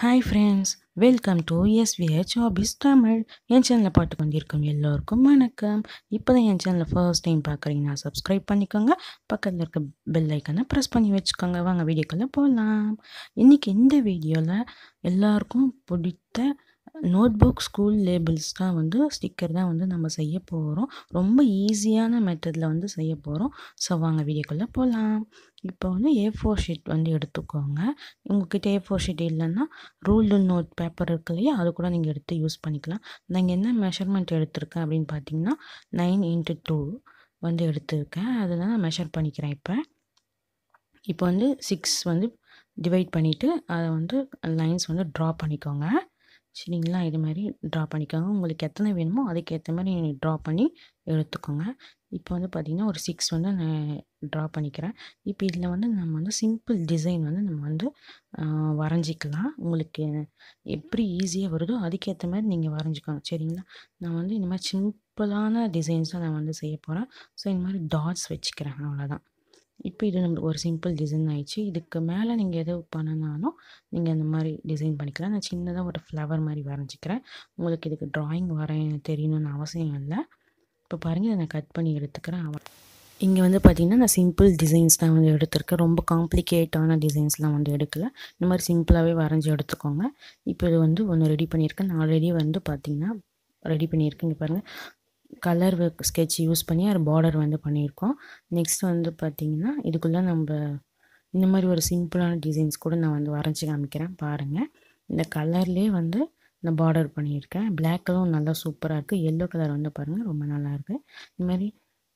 hi friends welcome to SVH hobbies Tamil என் சேனலில் பாட்டு கொண்டிருக்கும் எல்லோருக்கும் வணக்கம் இப்போ தான் என் சேனலை ஃபர்ஸ்ட் டைம் பார்க்குறீங்கன்னா சப்ஸ்கிரைப் பண்ணிக்கோங்க பக்கத்தில் இருக்க பெல் ஐக்கனை ப்ரெஸ் பண்ணி வச்சுக்கோங்க வாங்க வீடியோக்குள்ளே போகலாம் இன்றைக்கி இந்த வீடியோவில் எல்லாருக்கும் பிடித்த நோட் புக் ஸ்கூல் லேபிள்ஸ் தான் வந்து ஸ்டிக்கர் தான் வந்து நம்ம செய்ய போகிறோம் ரொம்ப ஈஸியான மெத்தடில் வந்து செய்ய போகிறோம் ஸோ வாங்க வீடியோக்குள்ளே போகலாம் இப்போ வந்து ஏ ஃபோர் ஷீட் வந்து எடுத்துக்கோங்க உங்ககிட்ட ஏ ஃபோர் ஷீட் இல்லைன்னா ரூல்டு நோட் பேப்பர் இருக்கு இல்லையா அது கூட நீங்கள் எடுத்து யூஸ் பண்ணிக்கலாம் நான் என்ன மெஷர்மெண்ட் எடுத்திருக்கேன் அப்படின்னு பார்த்தீங்கன்னா நைன் இன்ட்டு டூ வந்து எடுத்திருக்கேன் அதை தான் நான் மெஷர் பண்ணிக்கிறேன் இப்போ இப்போ வந்து சிக்ஸ் வந்து டிவைட் பண்ணிவிட்டு அதை வந்து லைன்ஸ் வந்து ட்ரா பண்ணிக்கோங்க சரிங்களா இது மாதிரி ட்ரா பண்ணிக்கோங்க உங்களுக்கு எத்தனை வேணுமோ அதுக்கேற்ற மாதிரி நீங்கள் ட்ரா பண்ணி எடுத்துக்கோங்க இப்போ வந்து பார்த்திங்கன்னா ஒரு சிக்ஸ் வந்து நான் ட்ரா பண்ணிக்கிறேன் இப்போ இதில் வந்து நம்ம வந்து சிம்பிள் டிசைன் வந்து நம்ம வந்து வரைஞ்சிக்கலாம் உங்களுக்கு எப்படி ஈஸியாக வருதோ அதுக்கேற்ற மாதிரி நீங்கள் வரைஞ்சிக்கோங்க சரிங்களா நான் வந்து இந்த மாதிரி சிம்பிளான டிசைன்ஸ் தான் நான் வந்து செய்ய போகிறேன் ஸோ இந்த மாதிரி டாட்ஸ் வச்சுக்கிறேன் அவ்வளோதான் இப்போ இது நம்மளுக்கு ஒரு சிம்பிள் டிசைன் ஆயிடுச்சு இதுக்கு மேலே நீங்கள் எது பண்ணனாலும் நீங்கள் அந்த மாதிரி டிசைன் பண்ணிக்கலாம் நான் சின்னதாக ஒரு ஃப்ளவர் மாதிரி வரைஞ்சிக்கிறேன் உங்களுக்கு இதுக்கு ட்ராயிங் வரைய தெரியணும்னு அவசியம் இல்லை இப்போ பாருங்கள் நான் கட் பண்ணி எடுத்துக்கிறேன் இங்கே வந்து பார்த்திங்கன்னா நான் சிம்பிள் டிசைன்ஸ் தான் வந்து எடுத்திருக்கேன் ரொம்ப காம்ப்ளிகேட்டான டிசைன்ஸ்லாம் வந்து எடுக்கல இந்த மாதிரி சிம்பிளாகவே வரைஞ்சி எடுத்துக்கோங்க இப்போ இது வந்து ஒன்று ரெடி பண்ணியிருக்கேன் நான் ஆல்ரெடி வந்து பார்த்திங்கன்னா ரெடி பண்ணியிருக்கேன் இங்கே பாருங்கள் கலர் ஸ்கெட்ச் யூஸ் பண்ணி அது பார்டர் வந்து பண்ணியிருக்கோம் நெக்ஸ்ட் வந்து பார்த்திங்கன்னா இதுக்குள்ளே நம்ம இந்த மாதிரி ஒரு சிம்பிளான டிசைன்ஸ் கூட நான் வந்து வரைஞ்சி காமிக்கிறேன் பாருங்கள் இந்த கலர்லேயே வந்து நான் பார்டர் பண்ணியிருக்கேன் பிளாக் கலரும் நல்லா சூப்பராக இருக்குது எல்லோ கலர் வந்து பாருங்கள் ரொம்ப நல்லாயிருக்கு இந்த மாதிரி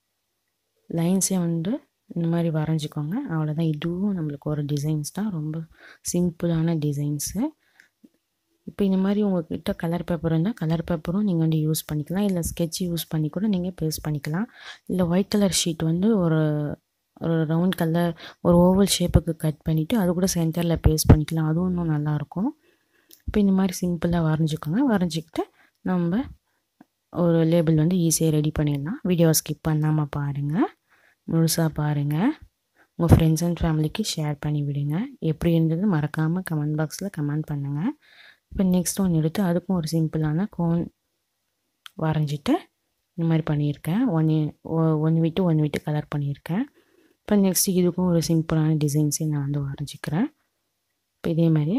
லைன்ஸே வந்து இந்த மாதிரி வரைஞ்சிக்கோங்க அவ்வளோதான் இதுவும் நம்மளுக்கு ஒரு டிசைன்ஸ் தான் ரொம்ப சிம்பிளான டிசைன்ஸு இப்போ இந்த மாதிரி உங்கள்கிட்ட கலர் பேப்பர் இருந்தால் கலர் பேப்பரும் நீங்கள் வந்து யூஸ் பண்ணிக்கலாம் இல்லை ஸ்கெட்ச் யூஸ் பண்ணி கூட நீங்கள் பேஸ்ட் பண்ணிக்கலாம் இல்லை ஒயிட் கலர் ஷீட் வந்து ஒரு ஒரு ரவுண்ட் கலர் ஒரு ஓவல் ஷேப்புக்கு கட் பண்ணிவிட்டு அது கூட சென்டரில் பேஸ்ட் பண்ணிக்கலாம் அதுவும் இன்னும் நல்லாயிருக்கும் இப்போ இந்த மாதிரி சிம்பிளாக வரைஞ்சிக்கோங்க வரைஞ்சிக்கிட்டு நம்ம ஒரு லேபிள் வந்து ஈஸியாக ரெடி பண்ணிடலாம் வீடியோ ஸ்கிப் பண்ணாமல் பாருங்கள் முழுசாக பாருங்கள் உங்கள் ஃப்ரெண்ட்ஸ் அண்ட் ஃபேமிலிக்கு ஷேர் பண்ணி விடுங்க எப்படி இருந்தது மறக்காமல் கமெண்ட் பாக்ஸில் கமெண்ட் பண்ணுங்கள் இப்போ நெக்ஸ்ட் ஒன் எடுத்து அதுக்கும் ஒரு சிம்பிளான கோன் வரைஞ்சிட்டு இந்த மாதிரி பண்ணியிருக்கேன் ஒன் ஒன் விட்டு ஒன் விட்டு கலர் பண்ணியிருக்கேன் இப்போ நெக்ஸ்ட் இதுக்கும் ஒரு சிம்பிளான டிசைன்ஸே நான் வந்து வரைஞ்சிக்கிறேன் இப்போ இதே மாதிரி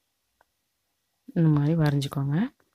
இந்த மாதிரி வரைஞ்சிக்கோங்க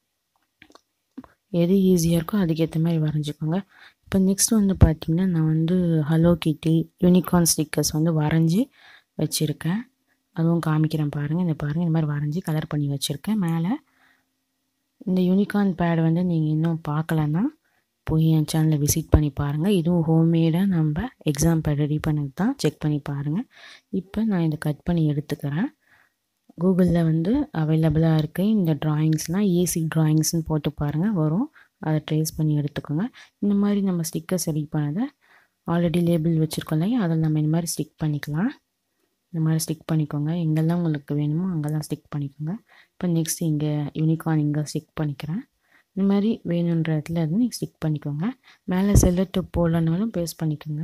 எது ஈஸியாக இருக்கோ அதுக்கேற்ற மாதிரி வரைஞ்சிக்கோங்க இப்போ நெக்ஸ்ட் வந்து பார்த்திங்கன்னா நான் வந்து ஹலோ கிட்டி யூனிகார்ன் ஸ்டிக்கர்ஸ் வந்து வரைஞ்சி வச்சுருக்கேன் அதுவும் காமிக்கிறேன் பாருங்கள் இந்த பாருங்கள் இந்த மாதிரி வரைஞ்சி கலர் பண்ணி வச்சுருக்கேன் மேலே இந்த யூனிகார்ன் பேட் வந்து நீங்கள் இன்னும் பார்க்கலன்னா போய் என் சேனலை விசிட் பண்ணி பாருங்கள் இதுவும் ஹோம்மேடாக நம்ம எக்ஸாம் பேட் ரெடி பண்ணது தான் செக் பண்ணி பாருங்கள் இப்போ நான் இதை கட் பண்ணி எடுத்துக்கிறேன் கூகுளில் வந்து அவைலபிளாக இருக்குது இந்த ட்ராயிங்ஸ்லாம் ஈஸி ட்ராயிங்ஸ்னு போட்டு பாருங்கள் வரும் அதை ட்ரேஸ் பண்ணி எடுத்துக்கோங்க இந்த மாதிரி நம்ம ஸ்டிக்கர்ஸ் ரெடி பண்ணதை ஆல்ரெடி லேபிள் வச்சுருக்கோம் இல்லையா அதில் நம்ம இந்த மாதிரி ஸ்டிக் பண்ணிக்கலாம் இந்த மாதிரி ஸ்டிக் பண்ணிக்கோங்க எங்கெல்லாம் உங்களுக்கு வேணுமோ அங்கெல்லாம் ஸ்டிக் பண்ணிக்கோங்க இப்போ நெக்ஸ்ட் இங்கே யூனிகார்ன் இங்கே ஸ்டிக் பண்ணிக்கிறேன் இந்த மாதிரி வேணுன்ற இடத்துல இருந்து நீங்கள் ஸ்டிக் பண்ணிக்கோங்க மேலே செல்லட்டு போடலனாலும் பேஸ்ட் பண்ணிக்கோங்க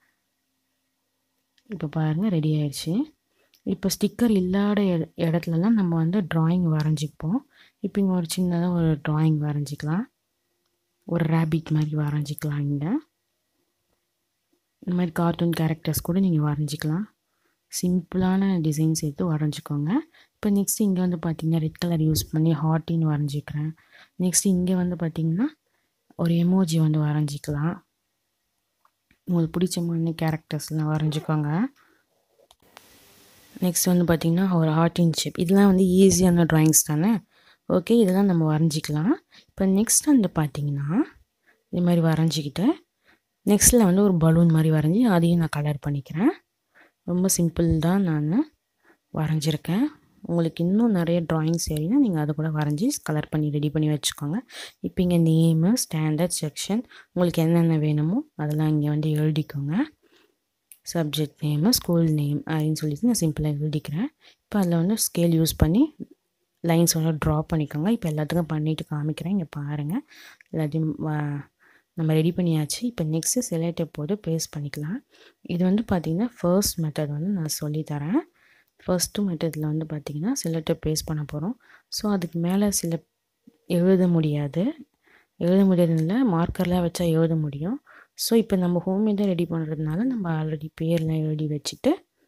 இப்போ பாருங்கள் ரெடி ஆயிடுச்சு இப்போ ஸ்டிக்கர் இல்லாத இடத்துலலாம் நம்ம வந்து ட்ராயிங் வரைஞ்சிப்போம் இப்போ இங்கே ஒரு சின்னதாக ஒரு ட்ராயிங் வரைஞ்சிக்கலாம் ஒரு ரேபிட் மாதிரி வரைஞ்சிக்கலாம் இங்கே இந்த மாதிரி கார்ட்டூன் கேரக்டர்ஸ் கூட நீங்கள் வரைஞ்சிக்கலாம் சிம்பிளான டிசைன்ஸ் எடுத்து வரைஞ்சிக்கோங்க இப்போ நெக்ஸ்ட் இங்கே வந்து பார்த்திங்கன்னா ரெட் கலர் யூஸ் பண்ணி ஹார்ட்டின்னு வரைஞ்சிக்கிறேன் நெக்ஸ்ட் இங்கே வந்து பார்த்திங்கன்னா ஒரு எமோஜி வந்து வரைஞ்சிக்கலாம் உங்களுக்கு பிடிச்ச மாதிரி கேரக்டர்ஸ்லாம் வரைஞ்சிக்கோங்க நெக்ஸ்ட் வந்து பார்த்திங்கன்னா ஒரு ஹார்ட்டின் ஷேப் இதெல்லாம் வந்து ஈஸியான ட்ராயிங்ஸ் தானே ஓகே இதெல்லாம் நம்ம வரைஞ்சிக்கலாம் இப்போ நெக்ஸ்ட் வந்து பார்த்திங்கன்னா இது மாதிரி வரைஞ்சிக்கிட்டு நெக்ஸ்ட்டில் வந்து ஒரு பலூன் மாதிரி வரைஞ்சி அதையும் நான் கலர் பண்ணிக்கிறேன் ரொம்ப சிம்பிள் தான் நான் வரைஞ்சிருக்கேன் உங்களுக்கு இன்னும் நிறைய ட்ராயிங்ஸ் சரினா நீங்கள் அதை கூட வரைஞ்சி கலர் பண்ணி ரெடி பண்ணி வச்சுக்கோங்க இப்போ இங்கே நேமு ஸ்டாண்டர்ட் செக்ஷன் உங்களுக்கு என்னென்ன வேணுமோ அதெல்லாம் இங்கே வந்து எழுதிக்கோங்க சப்ஜெக்ட் நேமு ஸ்கூல் நேம் அப்படின்னு சொல்லிட்டு நான் சிம்பிளாக எழுதிக்கிறேன் இப்போ அதில் வந்து ஸ்கேல் யூஸ் பண்ணி லைன்ஸ் வந்து ட்ரா பண்ணிக்கோங்க இப்போ எல்லாத்துக்கும் பண்ணிவிட்டு காமிக்கிறேன் இங்கே பாருங்கள் எல்லாத்தையும் நம்ம ரெடி பண்ணியாச்சு இப்போ நெக்ஸ்ட்டு செலக்டை போட்டு பேஸ்ட் பண்ணிக்கலாம் இது வந்து பார்த்திங்கன்னா ஃபர்ஸ்ட் மெத்தட் வந்து நான் சொல்லித்தரேன் ஃபஸ்ட்டு மெத்தடில் வந்து பார்த்திங்கன்னா சிலட்டை பேஸ்ட் பண்ண போகிறோம் ஸோ அதுக்கு மேலே சில எழுத முடியாது எழுத முடியாதுல மார்க்கர்லாம் வச்சா எழுத முடியும் ஸோ இப்போ நம்ம ஹோம்மேடாக ரெடி பண்ணுறதுனால நம்ம ஆல்ரெடி பேர்லாம் எழுதி வச்சுட்டு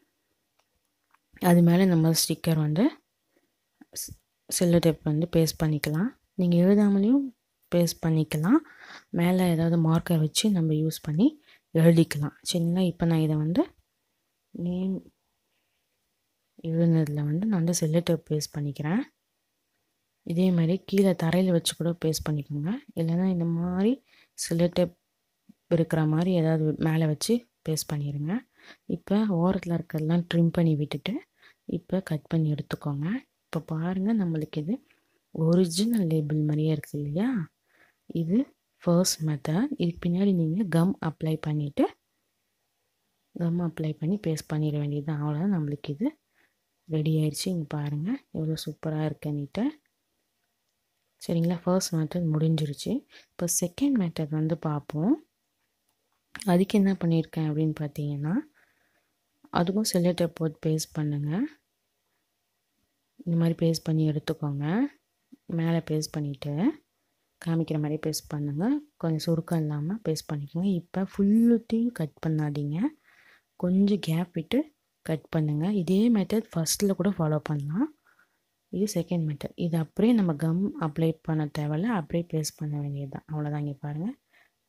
அது மேலே நம்ம ஸ்டிக்கர் வந்து செல்லோ டேப் வந்து பேஸ்ட் பண்ணிக்கலாம் நீங்கள் எழுதாமலேயும் பேஸ்ட் பண்ணிக்கலாம் மேலே ஏதாவது மார்க்கர் வச்சு நம்ம யூஸ் பண்ணி எழுதிக்கலாம் சரிங்களா இப்போ நான் இதை வந்து நேம் எழுதுனதில் வந்து நான் வந்து செல்லோ டேப் பேஸ்ட் பண்ணிக்கிறேன் இதே மாதிரி கீழே தரையில் வச்சு கூட பேஸ்ட் பண்ணிக்கோங்க இல்லைன்னா இந்த மாதிரி செல்லோ டேப் இருக்கிற மாதிரி ஏதாவது மேலே வச்சு பேஸ்ட் பண்ணிடுங்க இப்போ ஓரத்தில் இருக்கிறதெல்லாம் ட்ரிம் பண்ணி விட்டுட்டு இப்போ கட் பண்ணி எடுத்துக்கோங்க இப்போ பாருங்கள் நம்மளுக்கு இது ஒரிஜினல் லேபிள் மாதிரியே இருக்குது இல்லையா இது ஃபர்ஸ்ட் மெத்தட் இதுக்கு பின்னாடி நீங்கள் கம் அப்ளை பண்ணிவிட்டு கம் அப்ளை பண்ணி பேஸ்ட் பண்ணிட வேண்டியது தான் அவ்வளோதான் நம்மளுக்கு இது ரெடி ஆயிடுச்சு இங்கே பாருங்கள் எவ்வளோ சூப்பராக இருக்குன்னுட்டு சரிங்களா ஃபர்ஸ்ட் மெத்தட் முடிஞ்சிருச்சு இப்போ செகண்ட் மெத்தட் வந்து பார்ப்போம் அதுக்கு என்ன பண்ணியிருக்கேன் அப்படின்னு பார்த்தீங்கன்னா அதுக்கும் செல்லட்டை போட்டு பேஸ்ட் பண்ணுங்கள் இந்த மாதிரி பேஸ்ட் பண்ணி எடுத்துக்கோங்க மேலே பேஸ்ட் பண்ணிவிட்டு காமிக்கிற மாதிரி பேஸ்ட் பண்ணுங்கள் கொஞ்சம் சுருக்கம் இல்லாமல் பேஸ்ட் பண்ணிக்கோங்க இப்போ ஃபுல்லுத்தையும் கட் பண்ணாதீங்க கொஞ்சம் கேப் விட்டு கட் பண்ணுங்கள் இதே மெத்தட் ஃபஸ்ட்டில் கூட ஃபாலோ பண்ணலாம் இது செகண்ட் மெத்தட் இது அப்படியே நம்ம கம் அப்ளை பண்ண தேவையில்ல அப்படியே பேஸ்ட் பண்ண வேண்டியது தான் அவ்வளோதான் இங்கே பாருங்கள்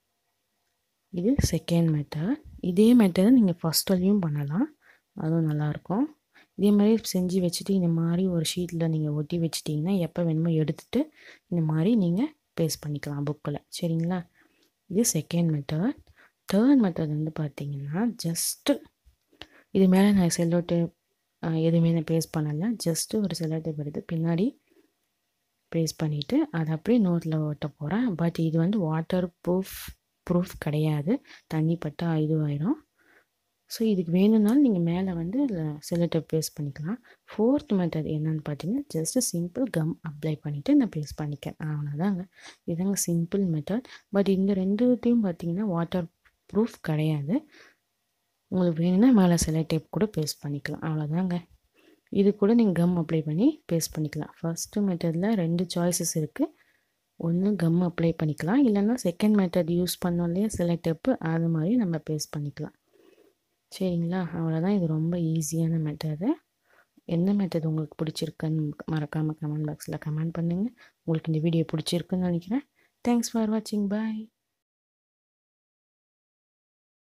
இது செகண்ட் மெத்தட் இதே மெத்தடை நீங்கள் ஃபஸ்ட்லேயும் பண்ணலாம் அதுவும் நல்லாயிருக்கும் இதே மாதிரி செஞ்சு வச்சுட்டு இந்த மாதிரி ஒரு ஷீட்டில் நீங்கள் ஒட்டி வச்சிட்டிங்கன்னா எப்போ வேணுமோ எடுத்துகிட்டு இந்த மாதிரி நீங்கள் பேஸ்ட் பண்ணிக்கலாம் புக்கில் சரிங்களா இது செகண்ட் மெத்தட் தேர்ட் மெத்தட் வந்து பார்த்தீங்கன்னா ஜஸ்ட்டு இது மேலே நான் செல்லோட்டு எதுவுமே நான் பேஸ்ட் பண்ணலை ஜஸ்ட்டு ஒரு செல்லோட்டை எடுத்து பின்னாடி பேஸ்ட் பண்ணிவிட்டு அதை அப்படியே நோட்டில் ஓட்ட போகிறேன் பட் இது வந்து வாட்டர் ப்ரூஃப் ப்ரூஃப் கிடையாது தண்ணி பட்டால் இதுவாயிடும் ஸோ இதுக்கு வேணும்னாலும் நீங்கள் மேலே வந்து செல்லட்டை பேஸ்ட் பண்ணிக்கலாம் ஃபோர்த் மெத்தட் என்னென்னு பார்த்தீங்கன்னா ஜஸ்ட்டு சிம்பிள் கம் அப்ளை பண்ணிவிட்டு நான் பேஸ்ட் பண்ணிக்கிறேன் அவ்வளோதாங்க இதுதாங்க சிம்பிள் மெத்தட் பட் இந்த ரெண்டுத்தையும் பார்த்தீங்கன்னா வாட்டர் ப்ரூஃப் கிடையாது உங்களுக்கு வேணும்னா மேலே செலை டேப் கூட பேஸ்ட் பண்ணிக்கலாம் அவ்வளோதாங்க இது கூட நீங்கள் கம் அப்ளை பண்ணி பேஸ்ட் பண்ணிக்கலாம் ஃபஸ்ட்டு மெத்தடில் ரெண்டு சாய்ஸஸ் இருக்குது ஒன்று கம் அப்ளை பண்ணிக்கலாம் இல்லைன்னா செகண்ட் மெத்தட் யூஸ் பண்ணோம் இல்லையா சில டெப்பு அது மாதிரி நம்ம பேஸ்ட் பண்ணிக்கலாம் சரிங்களா அவ்வளோதான் இது ரொம்ப ஈஸியான மெத்தடு எந்த மெத்தட் உங்களுக்கு பிடிச்சிருக்குன்னு மறக்காமல் கமெண்ட் பாக்ஸில் கமெண்ட் பண்ணுங்கள் உங்களுக்கு இந்த வீடியோ பிடிச்சிருக்குன்னு நினைக்கிறேன் தேங்க்ஸ் ஃபார் வாட்சிங் பாய்